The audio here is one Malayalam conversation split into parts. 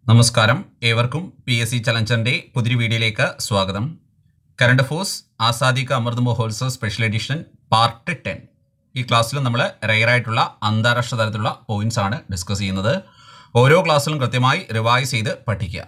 നമസ്കാരം ഏവർക്കും പി എസ് സി ചലഞ്ചറിന്റെ പുതിയ വീഡിയോയിലേക്ക് സ്വാഗതം current affairs Azadi ka Amrit Mahotsav special edition part ten ഈ ക്ലാസ്സിൽ നമ്മൾ റെയറായിട്ടുള്ള അന്താരാഷ്ട്ര തലത്തിലുള്ള പോയിന്റ്സ് ആണ് ഡിസ്കസ് ചെയ്യുന്നത് ഓരോ ക്ലാസ്സിലും കൃത്യമായി റിവൈസ് ചെയ്ത് പഠിക്കുക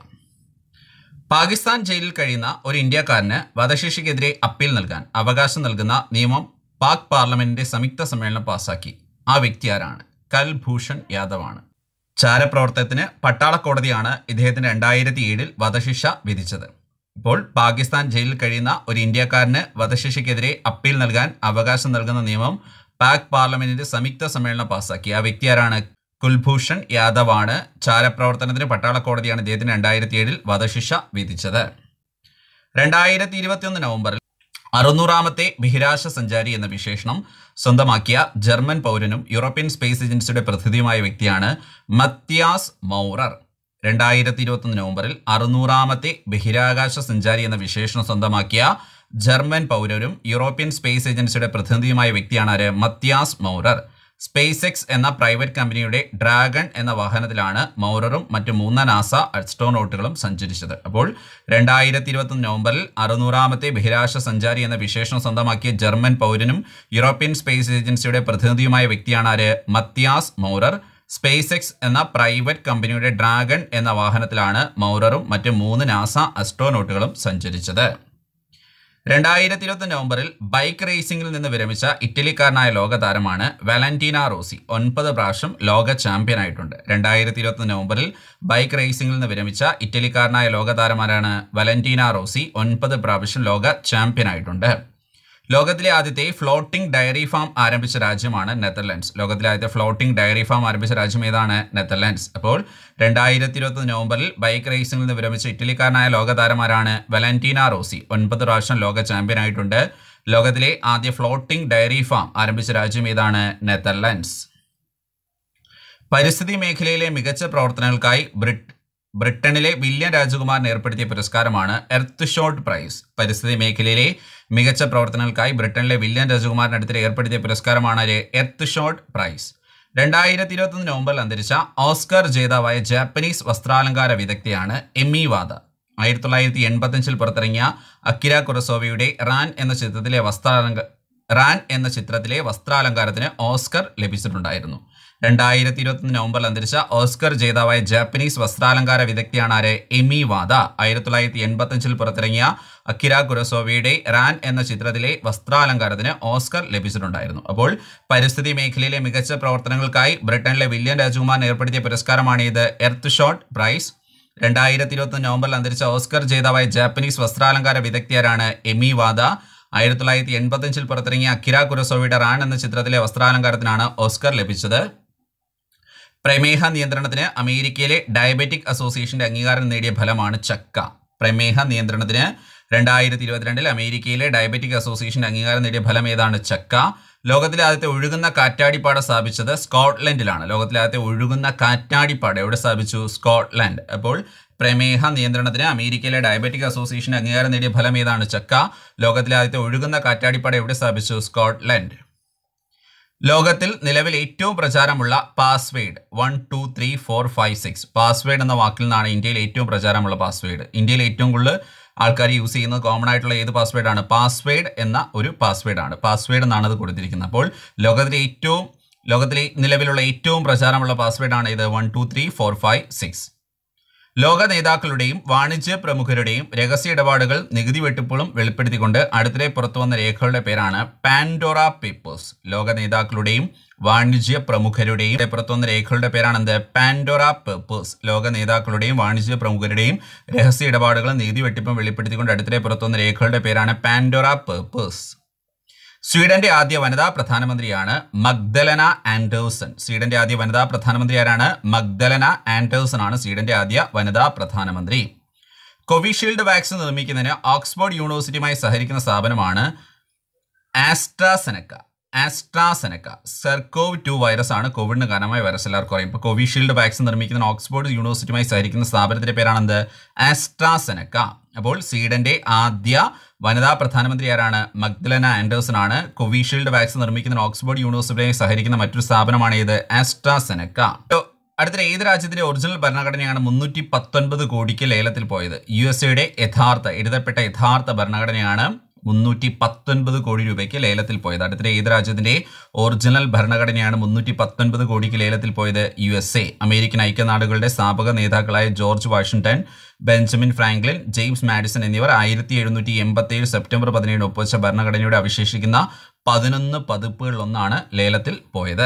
പാകിസ്ഥാൻ ജയിലിൽ കഴിയുന്ന ഒരു ഇന്ത്യക്കാരന് വധശിക്ഷയ്ക്കെതിരെ അപ്പീൽ നൽകാൻ അവകാശം നൽകുന്ന നിയമം പാക് പാർലമെന്റിന്റെ സംയുക്ത സമ്മേളനം പാസാക്കി ആ വ്യക്തി ആരാണ് കൽഭൂഷൺ യാദവ് ആണ് ചാരപ്രവർത്തനത്തിന് പട്ടാള കോടതിയാണ് ഇദ്ദേഹത്തിന് രണ്ടായിരത്തി ഏഴിൽ വധശിക്ഷ വിധിച്ചത് ഇപ്പോൾ പാകിസ്ഥാൻ ജയിലിൽ കഴിയുന്ന ഒരു ഇന്ത്യക്കാരന് വധശിക്ഷയ്ക്കെതിരെ അപ്പീൽ നൽകാൻ അവകാശം നൽകുന്ന നിയമം പാക് പാർലമെന്റിന്റെ സംയുക്ത സമ്മേളനം പാസാക്കി ആ വ്യക്തി ആരാണ് കുൽഭൂഷൺ യാദവ് ആണ് ചാരപ്രവർത്തനത്തിന് പട്ടാള കോടതിയാണ് ഇദ്ദേഹത്തിന് രണ്ടായിരത്തി ഏഴിൽ വധശിക്ഷ വിധിച്ചത് രണ്ടായിരത്തി ഇരുപത്തിയൊന്ന് നവംബറിൽ അറുന്നൂറാമത്തെ ബഹിരാശ സഞ്ചാരി എന്ന വിശേഷണം സ്വന്തമാക്കിയ ജർമ്മൻ പൗരനും യൂറോപ്യൻ സ്പേസ് ഏജൻസിയുടെ പ്രതിനിധിയുമായ വ്യക്തിയാണ് മത്യാസ് മൗറർ രണ്ടായിരത്തി ഇരുപത്തൊന്ന് നവംബറിൽ അറുന്നൂറാമത്തെ ബഹിരാകാശ സഞ്ചാരി എന്ന വിശേഷണം സ്വന്തമാക്കിയ ജർമ്മൻ പൗരരും യൂറോപ്യൻ സ്പേസ് ഏജൻസിയുടെ പ്രതിനിധിയുമായ വ്യക്തിയാണ് ആര് മത്യാസ് മൗറർ സ്പേസ് എക്സ് എന്ന പ്രൈവറ്റ് കമ്പനിയുടെ ഡ്രാഗൺ എന്ന വാഹനത്തിലാണ് മൗററും മറ്റു മൂന്ന് നാസ അസ്ട്രോനോട്ടുകളും സഞ്ചരിച്ചത് അപ്പോൾ രണ്ടായിരത്തി ഇരുപത്തൊന്ന് നവംബറിൽ അറുന്നൂറാമത്തെ ബഹിരാകാശ സഞ്ചാരി എന്ന വിശേഷണം സ്വന്തമാക്കിയ ജർമ്മൻ പൗരനും യൂറോപ്യൻ സ്പേസ് ഏജൻസിയുടെ പ്രതിനിധിയുമായ വ്യക്തിയാണ് ആര് മത്യാസ് മൗറർ സ്പേസ് എക്സ് എന്ന പ്രൈവറ്റ് കമ്പനിയുടെ ഡ്രാഗൺ എന്ന വാഹനത്തിലാണ് മൗററും മറ്റ് മൂന്ന് നാസ അസ്ട്രോനോട്ടുകളും സഞ്ചരിച്ചത് രണ്ടായിരത്തി ഇരുപത്തി നവംബറിൽ ബൈക്ക് റേസിംഗിൽ നിന്ന് വിരമിച്ച ഇറ്റലിക്കാരനായ ലോക താരമാണ് വാലന്റീന റോസി ഒൻപത് പ്രാവശ്യം ലോക ചാമ്പ്യൻ ആയിട്ടുണ്ട് രണ്ടായിരത്തി ഇരുപത്തി നവംബറിൽ ബൈക്ക് റേസിംഗിൽ നിന്ന് വിരമിച്ച ഇറ്റലിക്കാരനായ ലോക താരമാരാണ് വാലന്റീന റോസി ഒൻപത് പ്രാവശ്യം ലോക ചാമ്പ്യൻ ആയിട്ടുണ്ട് ലോകത്തിലെ ആദ്യത്തെ ഫ്ലോട്ടിംഗ് ഡയറി ഫാം ആരംഭിച്ച രാജ്യമാണ് നെതർലാൻഡ്സ് ലോകത്തിലെ ആദ്യത്തെ ഫ്ലോട്ടിംഗ് ഡയറി ഫാം ആരംഭിച്ച രാജ്യം ഏതാണ് നെതർലാൻഡ്സ് അപ്പോൾ രണ്ടായിരത്തി ഇരുപത്തി നവംബറിൽ ബൈക്ക് റേസിംഗിൽ നിന്ന് വിരമിച്ച ഇറ്റലിക്കാരനായ ലോകതാരമാരാണ് വലന്റീന റോസി ഒൻപത് പ്രാവശ്യം ലോക ചാമ്പ്യൻ ആയിട്ടുണ്ട് ലോകത്തിലെ ആദ്യ ഫ്ലോട്ടിംഗ് ഡയറി ഫാം ആരംഭിച്ച രാജ്യം ഏതാണ് നെതർലാൻഡ്സ് പരിസ്ഥിതി മേഖലയിലെ മികച്ച പ്രവർത്തനങ്ങൾക്കായി ബ്രിട്ട് ബ്രിട്ടനിലെ വില്യം രാജകുമാരൻ ഏർപ്പെടുത്തിയ പുരസ്കാരമാണ് എർത്ത് ഷോട്ട് പ്രൈസ് പരിസ്ഥിതി മേഖലയിലെ മികച്ച പ്രവർത്തനങ്ങൾക്കായി ബ്രിട്ടനിലെ വില്യം രാജകുമാരൻ അടുത്തിടെ ഏർപ്പെടുത്തിയ പുരസ്കാരമാണ് ഒരു എർത്ത് ഷോട്ട് പ്രൈസ് രണ്ടായിരത്തി ഇരുപത്തൊന്ന് നവംബറിൽ അന്തരിച്ച ഓസ്കർ ജേതാവായ ജാപ്പനീസ് വസ്ത്രാലങ്കാര വിദഗ്ധയാണ് എമ്മി വാദ ആയിരത്തി തൊള്ളായിരത്തി എൺപത്തഞ്ചിൽ പുറത്തിറങ്ങിയ അക്കിര കുറസോവയുടെ റാൻ എന്ന ചിത്രത്തിലെ വസ്ത്രാലങ്ക റാൻ എന്ന ചിത്രത്തിലെ വസ്ത്രാലങ്കാരത്തിന് ഓസ്കർ ലഭിച്ചിട്ടുണ്ടായിരുന്നു രണ്ടായിരത്തി ഇരുപത്തൊന്ന് നവംബറിൽ അന്തരിച്ച ഓസ്കർ ജേതാവായ ജാപ്പനീസ് വസ്ത്രാലങ്കാര വിദഗ്ധയാണ് ആര് എമി വാദ ആയിരത്തി തൊള്ളായിരത്തി എൺപത്തഞ്ചിൽ പുറത്തിറങ്ങിയ അക്കിര കുരസോവയുടെ റാൻ എന്ന ചിത്രത്തിലെ വസ്ത്രാലങ്കാരത്തിന് ഓസ്കർ ലഭിച്ചിട്ടുണ്ടായിരുന്നു അപ്പോൾ പരിസ്ഥിതി മേഖലയിലെ മികച്ച പ്രവർത്തനങ്ങൾക്കായി ബ്രിട്ടനിലെ വില്യം രാജകുമാരൻ ഏർപ്പെടുത്തിയ പുരസ്കാരമാണ് ഇത് എർത്ത് ഷോട്ട് പ്രൈസ് രണ്ടായിരത്തി ഇരുപത്തി നവംബറിൽ അന്തരിച്ച ഓസ്കർ ജേതാവായ ജാപ്പനീസ് വസ്ത്രാലങ്കാര വിദഗ്ധയാരാണ് എമി വാദ ആയിരത്തി തൊള്ളായിരത്തി എൺപത്തഞ്ചിൽ പുറത്തിറങ്ങിയ അക്കിര കുരസോവയുടെ റാൻ എന്ന ചിത്രത്തിലെ വസ്ത്രാലങ്കാരത്തിനാണ് ഓസ്കർ ലഭിച്ചത് പ്രമേഹ നിയന്ത്രണത്തിന് അമേരിക്കയിലെ ഡയബറ്റിക് അസോസിയേഷന്റെ അംഗീകാരം നേടിയ ഫലമാണ് ചക്ക പ്രമേഹ നിയന്ത്രണത്തിന് രണ്ടായിരത്തി ഇരുപത്തിരണ്ടിൽ അമേരിക്കയിലെ ഡയബറ്റിക് അസോസിയേഷന്റെ അംഗീകാരം നേടിയ ഫലം ഏതാണ് ചക്ക ലോകത്തിലെ ആദ്യത്തെ ഒഴുകുന്ന കാറ്റാടിപ്പാട സ്ഥാപിച്ചത് സ്കോട്ട്ലൻഡിലാണ് ലോകത്തിലെ ആദ്യത്തെ ഒഴുകുന്ന കാറ്റാടിപ്പാട എവിടെ സ്ഥാപിച്ചു സ്കോട്ട്ലൻഡ് അപ്പോൾ പ്രമേഹ നിയന്ത്രണത്തിന് അമേരിക്കയിലെ ഡയബറ്റിക് അസോസിയേഷൻ അംഗീകാരം നേടിയ ഫലം ഏതാണ് ചക്ക ലോകത്തിലെ ആദ്യത്തെ ഒഴുകുന്ന കാറ്റാടിപ്പാട എവിടെ സ്ഥാപിച്ചു സ്കോട്ട്ലൻഡ് ലോകത്തിൽ നിലവിൽ ഏറ്റവും പ്രചാരമുള്ള password one two three four five six password എന്ന വാക്കിൽ നിന്നാണ് ഇന്ത്യയിൽ ഏറ്റവും പ്രചാരമുള്ള പാസ്വേഡ് ഇന്ത്യയിൽ ഏറ്റവും കൂടുതൽ ആൾക്കാർ യൂസ് ചെയ്യുന്നത് കോമൺ ആയിട്ടുള്ള ഏത് പാസ്വേഡ് ആണ് പാസ്വേഡ് എന്ന ഒരു പാസ്വേഡ് ആണ് പാസ്വേഡ് എന്നാണ് അത് കൊടുത്തിരിക്കുന്നത് അപ്പോൾ ലോകത്തിലെ ഏറ്റവും ലോകത്തിലെ നിലവിലുള്ള ഏറ്റവും പ്രചാരമുള്ള പാസ്വേഡ് ആണ് ഇത് one two three four five six ലോക നേതാക്കളുടെയും വാണിജ്യ പ്രമുഖരുടെയും രഹസ്യ ഇടപാടുകൾ നികുതി വെട്ടിപ്പുകളും വെളിപ്പെടുത്തിക്കൊണ്ട് അടുത്തിടെ പുറത്തുവന്ന രേഖകളുടെ പേരാണ് പാൻഡോറ പേപ്പേഴ്സ് ലോക നേതാക്കളുടെയും വാണിജ്യ പ്രമുഖരുടെയും പുറത്തുവന്ന രേഖകളുടെ പേരാണ് എന്ത് പാൻഡോറ പേപ്പേഴ്സ് ലോക നേതാക്കളുടെയും വാണിജ്യ പ്രമുഖരുടെയും രഹസ്യ ഇടപാടുകളും നികുതി വെട്ടിപ്പും വെളിപ്പെടുത്തിക്കൊണ്ട് അടുത്തിടെ പുറത്തുവന്ന രേഖകളുടെ പേരാണ് പാൻഡോറ പേപ്പേഴ്സ് സ്വീഡന്റെ ആദ്യ വനിതാ പ്രധാനമന്ത്രിയാണ് മഗ്ദലന ആൻഡേഴ്സൺ സ്വീഡന്റെ ആദ്യ വനിതാ പ്രധാനമന്ത്രി ആരാണ് മഗ്ദലന ആൻഡേഴ്സൺ ആണ് സ്വീഡന്റെ ആദ്യ വനിതാ പ്രധാനമന്ത്രി കോവിഷീൽഡ് വാക്സിൻ നിർമ്മിക്കുന്നതിന് ഓക്സ്ഫോർഡ് യൂണിവേഴ്സിറ്റിയുമായി സഹകരിക്കുന്ന സ്ഥാപനമാണ് AstraZeneca AstraZeneca SARS CoV two virus ആണ് കോവിഡിന് കാരണമായ വൈറസ് എല്ലാവർക്കും അറിയാം ഇപ്പോൾ കോവിഷീൽഡ് വാക്സിൻ നിർമ്മിക്കുന്ന ഓക്സ്ഫോർഡ് യൂണിവേഴ്സിറ്റിയുമായി സഹകരിക്കുന്ന സ്ഥാപനത്തിന്റെ പേരാണെന്ത് ആസ്ട്രാസെനക്ക അപ്പോൾ സ്വീഡന്റെ ആദ്യ വനിതാ പ്രധാനമന്ത്രി ആരാണ് മഗ്ദലന ആൻഡേഴ്സൺ ആണ് കോവിഷീൽഡ് വാക്സിൻ നിർമ്മിക്കുന്ന ഓക്സ്ഫോർഡ് യൂണിവേഴ്സിറ്റിയുമായി സഹകരിക്കുന്ന മറ്റൊരു സ്ഥാപനമാണ് ഇത് ആസ്ട്രാസെനക്ക അടുത്ത ഏത് രാജ്യത്തിന്റെ ഒറിജിനൽ ഭരണഘടനയാണ് മുന്നൂറ്റി പത്തൊൻപത് കോടിക്ക് ലേലത്തിൽ പോയത് യു എസ് എയുടെ യഥാർത്ഥ എഴുതപ്പെട്ട യഥാർത്ഥ ഭരണഘടനയാണ് മുന്നൂറ്റി പത്തൊൻപത് കോടി രൂപയ്ക്ക് ലേലത്തിൽ പോയത് അടുത്ത ഏത് രാജ്യത്തിന്റെ ഒറിജിനൽ ഭരണഘടനയാണ് മുന്നൂറ്റി പത്തൊൻപത് കോടിക്ക് ലേലത്തിൽ പോയത് യു എസ് എ അമേരിക്കൻ ഐക്യനാടുകളുടെ സ്ഥാപക നേതാക്കളായ George Washington Benjamin Franklin James Madison എന്നിവർ ആയിരത്തി എഴുന്നൂറ്റി എൺപത്തി ഏഴ് സെപ്റ്റംബർ പതിനേഴ് ഒപ്പുവച്ച ഭരണഘടനയുടെ അവശേഷിക്കുന്ന പതിനൊന്ന് പതിപ്പുകളിലൊന്നാണ് ലേലത്തിൽ പോയത്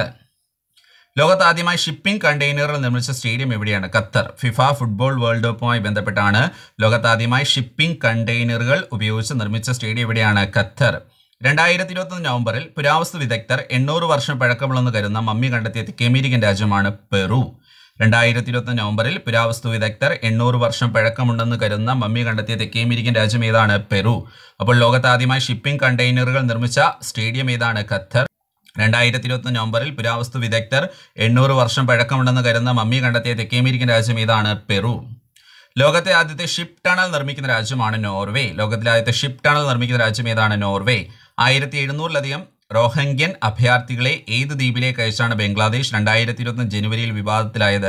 ലോകത്ത് ആദ്യമായി ഷിപ്പിംഗ് കണ്ടെയ്നറുകൾ നിർമ്മിച്ച സ്റ്റേഡിയം എവിടെയാണ് ഖത്തർ ഫിഫ ഫുട്ബോൾ വേൾഡ് കപ്പുമായി ബന്ധപ്പെട്ടാണ് ലോകത്ത് ആദ്യമായി ഷിപ്പിംഗ് കണ്ടെയ്നറുകൾ ഉപയോഗിച്ച് നിർമ്മിച്ച സ്റ്റേഡിയം എവിടെയാണ് ഖത്തർ രണ്ടായിരത്തി ഇരുപത്തൊന്ന് നവംബറിൽ പുരാവസ്തു വിദഗ്ധർ എണ്ണൂറ് വർഷം പഴക്കമുള്ളെന്ന് കരുതുന്ന മമ്മി കണ്ടെത്തിയ തെക്കേമേരിക്കൻ രാജ്യമാണ് പെറു രണ്ടായിരത്തി ഇരുപത്തൊന്ന് നവംബറിൽ പുരാവസ്തു വിദഗ്ധർ എണ്ണൂറ് വർഷം പഴക്കമുണ്ടെന്ന് കരുതുന്ന മമ്മി കണ്ടെത്തിയ തെക്കേമേരിക്കൻ രാജ്യം ഏതാണ് പെറു അപ്പോൾ ലോകത്ത് ആദ്യമായി ഷിപ്പിംഗ് കണ്ടെയ്നറുകൾ നിർമ്മിച്ച സ്റ്റേഡിയം ഏതാണ് ഖത്തർ രണ്ടായിരത്തി ഇരുപത്തി നവംബറിൽ പുരാവസ്തു വിദഗ്ധർ എണ്ണൂറ് വർഷം പഴക്കമുണ്ടെന്ന് കരുതുന്ന മമ്മി കണ്ടെത്തിയ തെക്കേമേരിക്കൻ രാജ്യം ഏതാണ് പെറു ലോകത്തെ ആദ്യത്തെ ഷിപ്പ് ടണൽ നിർമ്മിക്കുന്ന രാജ്യമാണ് നോർവേ ലോകത്തിലെ ആദ്യത്തെ ഷിപ്പ് ടണൽ നിർമ്മിക്കുന്ന രാജ്യം ഏതാണ് നോർവേ ആയിരത്തി എഴുന്നൂറിലധികം റോഹംഗ്യൻ അഭയാർത്ഥികളെ ഏത് ദ്വീപിലേക്ക് അയച്ചാണ് ബംഗ്ലാദേശ് രണ്ടായിരത്തി ഇരുപത്തി ജനുവരിയിൽ വിവാദത്തിലായത്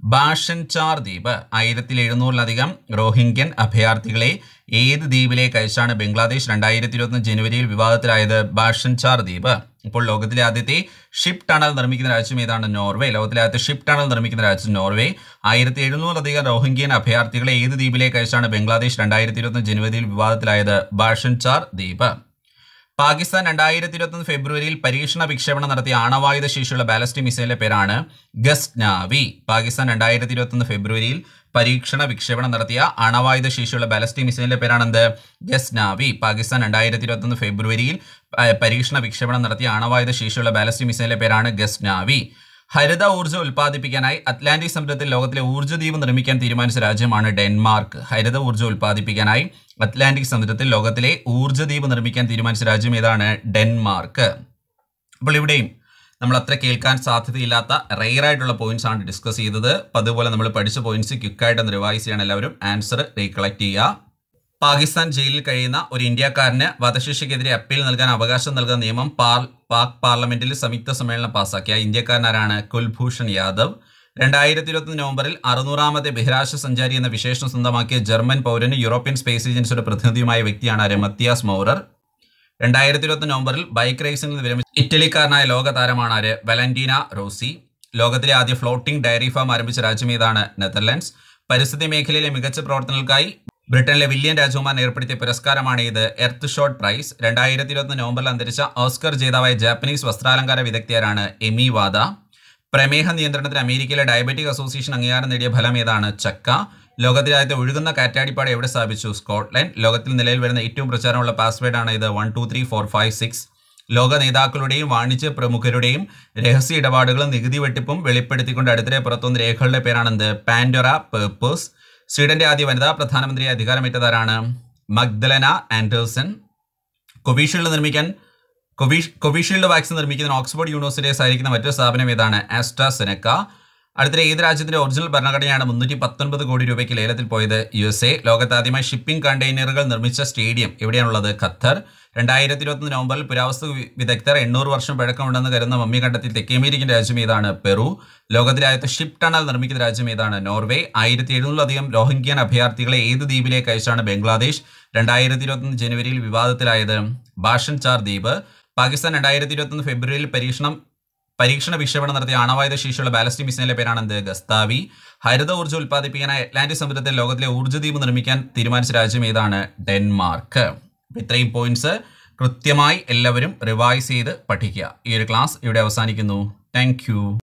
ബാഷൻചാർ ദ്വീപ് ആയിരത്തി എഴുന്നൂറിലധികം റോഹിംഗ്യൻ അഭയാർത്ഥികളെ ഏത് ദ്വീപിലേക്ക് അയച്ചാണ് ബംഗ്ലാദേശ് രണ്ടായിരത്തി ഇരുപത്തി ജനുവരിയിൽ വിവാദത്തിലായത് ബാഷൻചാർ ദ്വീപ് ഇപ്പോൾ ലോകത്തിലെ ആദ്യത്തെ ഷിപ്പ് ടണൽ നിർമ്മിക്കുന്ന രാജ്യം ഏതാണ് നോർവേ ലോകത്തിലെ ആദ്യത്തെ ഷിപ്പ് ടണൽ നിർമ്മിക്കുന്ന രാജ്യം നോർവേ ആയിരത്തി എഴുന്നൂറിലധികം റോഹിംഗ്യൻ അഭയാർത്ഥികളെ ഏത് ദ്വീപിലേക്ക് അയച്ചാണ് ബംഗ്ലാദേശ് രണ്ടായിരത്തി ഇരുപത്തി ജനുവരിയിൽ വിവാദത്തിലായത് ബാഷൻചാർ ദ്വീപ് പാകിസ്ഥാൻ രണ്ടായിരത്തി ഇരുപത്തൊന്ന് ഫെബ്രുവരിയിൽ പരീക്ഷണ വിക്ഷേപണം നടത്തിയ ആണവായുധ ശേഷിയുള്ള ബാലസ്റ്റിക് മിസൈലിന്റെ പേരാണ് ഗസ്റ്റ് നാവി പാകിസ്ഥാൻ രണ്ടായിരത്തി ഇരുപത്തൊന്ന് ഫെബ്രുവരിയിൽ പരീക്ഷണ വിക്ഷേപണം നടത്തിയ അണവായുധ ശേഷിയുള്ള ബാലസ്റ്റിക് മിസൈലിന്റെ പേരാണ് എന്ത് ഗസ്റ്റ് നാവി പാകിസ്ഥാൻ രണ്ടായിരത്തി ഇരുപത്തൊന്ന് ഫെബ്രുവരിയിൽ പ- പരീക്ഷണ വിക്ഷേപണം നടത്തിയ അണവായുധ ശേഷിയുള്ള ബാലസ്റ്റിക് മിസൈലിന്റെ പേരാണ് ഗസ്റ്റ് നാവി ഹരിത ഊർജ്ജം ഉൽപ്പാദിപ്പിക്കാനായി അറ്റ്ലാന്റിക് സമുദ്രത്തിൽ ലോകത്തിലെ ഊർജ്ജദ്വീപ് നിർമ്മിക്കാൻ തീരുമാനിച്ച രാജ്യമാണ് ഡെൻമാർക്ക് ഹരിത ഊർജ്ജം ഉൽപ്പാദിപ്പിക്കാനായി അറ്റ്ലാന്റിക് സമുദ്രത്തിൽ ലോകത്തിലെ ഊർജ്ജദ്വീപ് നിർമ്മിക്കാൻ തീരുമാനിച്ച രാജ്യം ഏതാണ് ഡെൻമാർക്ക് അപ്പോൾ ഇവിടെയും നമ്മൾ അത്ര കേൾക്കാൻ സാധ്യതയില്ലാത്ത റെയർ ആയിട്ടുള്ള പോയിന്റ്സ് ആണ് ഡിസ്കസ് ചെയ്തത് അപ്പോൾ അതുപോലെ നമ്മൾ പഠിച്ച പോയിന്റ്സ് ക്വിക്കായിട്ട് ഒന്ന് റിവൈസ് ചെയ്യണം എല്ലാവരും ആൻസർ റീകളക്ട് ചെയ്യുക പാകിസ്ഥാൻ ജയിലിൽ കഴിയുന്ന ഒരു ഇന്ത്യക്കാരന് വധശിക്ഷയ്ക്കെതിരെ അപ്പീൽ നൽകാൻ അവകാശം നൽകുന്ന നിയമം പാർ പാക് പാർലമെന്റിൽ സംയുക്ത സമ്മേളനം പാസാക്കിയ ഇന്ത്യക്കാരനാരാണ് കുൽഭൂഷൺ യാദവ് രണ്ടായിരത്തി ഇരുപത്തി നവംബറിൽ അറുന്നൂറാമത്തെ ബഹിരാകാശ സഞ്ചാരി എന്ന വിശേഷണം സ്വന്തമാക്കിയ ജർമ്മൻ പൗരന് യൂറോപ്യൻ സ്പേസ് ഏജൻസിയുടെ പ്രതിനിധിയുമായ വ്യക്തിയാണ് ആര് മത്തിയാസ് മൗറർ രണ്ടായിരത്തി ഇരുപത്തി നവംബറിൽ ബൈക്ക് റേസിംഗിൽ നിന്ന് വിരമിച്ച ഇറ്റലിക്കാരനായ ലോക താരമാണ് ആര് വലന്റീന റോസി ലോകത്തിലെ ആദ്യ ഫ്ലോട്ടിംഗ് ഡയറി ഫാം ആരംഭിച്ച രാജ്യം ഏതാണ് നെതർലൻഡ്സ് പരിസ്ഥിതി മേഖലയിലെ മികച്ച പ്രവർത്തനങ്ങൾക്കായി ബ്രിട്ടനിലെ വില്യൻ രാജകുമാരൻ ഏർപ്പെടുത്തിയ പുരസ്കാരമാണ് ഇത് എർത്ത് ഷോട്ട് പ്രൈസ് രണ്ടായിരത്തി ഇരുപത്തി നവംബറിൽ അന്തരിച്ച ഓസ്കർ ജേതാവായ ജാപ്പനീസ് വസ്ത്രാലങ്കാര വിദഗ്ധയാരാണ് എമി വാദ പ്രമേഹ നിയന്ത്രണത്തിന് അമേരിക്കയിലെ ഡയബറ്റിക് അസോസിയേഷൻ അംഗീകാരം നേടിയ ഫലം ഏതാണ് ചക്ക ലോകത്തിലെ ആദ്യത്തെ ഒഴുകുന്ന കാറ്റാടിപ്പാട് എവിടെ സ്ഥാപിച്ചു സ്കോട്ട്ലൻഡ് ലോകത്തിൽ നിലയിൽ വരുന്ന ഏറ്റവും പ്രചാരമുള്ള പാസ്വേഡ് ആണ് ഇത് one two three four five six ലോക നേതാക്കളുടെയും വാണിജ്യ പ്രമുഖരുടെയും രഹസ്യ ഇടപാടുകളും നികുതി വെട്ടിപ്പും വെളിപ്പെടുത്തിക്കൊണ്ട് അടുത്തിടെ പുറത്തുവന്ന രേഖകളുടെ പേരാണെന്ത് പാൻഡോറ പേർപ്പേഴ്സ് സ്വീഡന്റെ ആദ്യ വനിതാ പ്രധാനമന്ത്രിയെ അധികാരമേറ്റതാരാണ് മഗ്ദലന ആൻഡേഴ്സൺ കോവിഷീൽഡ് നിർമ്മിക്കാൻ കോവിഷ് കോവിഷീൽഡ് വാക്സിൻ നിർമ്മിക്കുന്ന ഓക്സ്ഫോർഡ് യൂണിവേഴ്സിറ്റിയെ സഹായിക്കുന്ന മറ്റൊരു സ്ഥാപനം ഏതാണ് ആസ്ട്രാസെനക്ക അടുത്തിടെ ഏത് രാജ്യത്തിന്റെ ഒറിജിനൽ ഭരണഘടനയാണ് മുന്നൂറ്റി പത്തൊൻപത് കോടി രൂപയ്ക്ക് ലേലത്തിൽ പോയത് യു എസ് എ ലോകത്ത് ആദ്യമായി ഷിപ്പിംഗ് കണ്ടെയ്നറുകൾ നിർമ്മിച്ച സ്റ്റേഡിയം എവിടെയാണുള്ളത് ഖത്തർ രണ്ടായിരത്തി ഇരുപത്തി നവംബറിൽ പുരാവസ്തു വി- വിദഗ്ധർ എണ്ണൂറ് വർഷം പഴക്കമുണ്ടെന്ന് കരുതുന്ന മമ്മി കണ്ടെത്തി തെക്കേമേരിക്കൻ രാജ്യം ഏതാണ് പെറു ലോകത്തിലെ ആദ്യത്തെ ഷിപ്പ് ടണൽ നിർമ്മിക്കുന്ന രാജ്യം ഏതാണ് നോർവേ ആയിരത്തി എഴുന്നൂറിലധികം റോഹിംഗ്യൻ അഭയാർത്ഥികളെ ഏത് ദ്വീപിലേക്ക് അയച്ചാണ് ബംഗ്ലാദേശ് രണ്ടായിരത്തി ഇരുപത്തൊന്ന് ജനുവരിയിൽ വിവാദത്തിലായത് ബാഷൻ ചാർ ദ്വീപ് പാകിസ്ഥാൻ രണ്ടായിരത്തി ഇരുപത്തൊന്ന് ഫെബ്രുവരിയിൽ പരീക്ഷണം പരീക്ഷണ വിക്ഷേപണം നടത്തിയ ആണവായുധ ശേഷിയുള്ള ബാലസ്റ്റിക് മിസൈലിന്റെ പേരാണ് എന്ത് ഗസ്താവി ഹരിത ഊർജ്ജം ഉൽപ്പാദിപ്പിക്കാനായി അറ്റ്ലാന്റിക് സമുദ്രത്തിൽ ലോകത്തിലെ ഊർജ്ജദ്വീപ് നിർമ്മിക്കാൻ തീരുമാനിച്ച രാജ്യം ഏതാണ് ഡെൻമാർക്ക് അപ്പൊ ഇത്രയും പോയിന്റ്സ് കൃത്യമായി എല്ലാവരും റിവൈസ് ചെയ്ത് പഠിക്കുക ഈ ഒരു ക്ലാസ് ഇവിടെ അവസാനിക്കുന്നു താങ്ക്